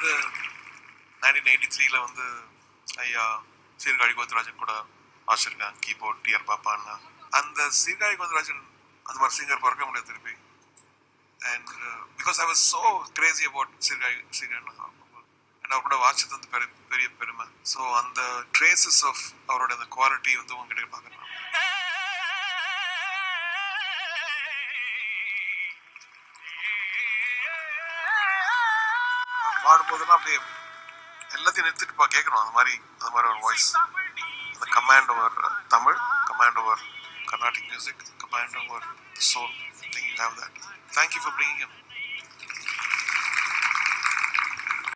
வந்து nineteen eighty த்ரீல வந்து ஐயா சீர்காழி கோவிந்தராஜன் கூட வாசிச்சிருக்கேன் கீபோர்ட் டிஆர் பாப்பான்னா அந்த சீர்காழி கோவிந்தராஜன் அந்த மாதிரி சிங்கர் பிறக்க முடியாது திருப்பி and because I was so crazy about Sirkazhi Sirkazhi and அவர் கூட வாட்சது வந்து பெரிய பெரிய பெருமை ஸோ அந்த ட்ரேசஸ் ஆஃப் அவரோட அந்த குவாலிட்டி வந்து உங்ககிட்ட பார்க்குறேன் பாடும்போதெல்லாம் அப்படியே எல்லாத்தையும் நிறுத்திட்டு பா கேட்கணும் அந்த மாதிரி அந்த மாதிரி ஒரு வாய்ஸ் அந்த command over Tamil command over Carnatic music command over soul think you have that thank you for bringing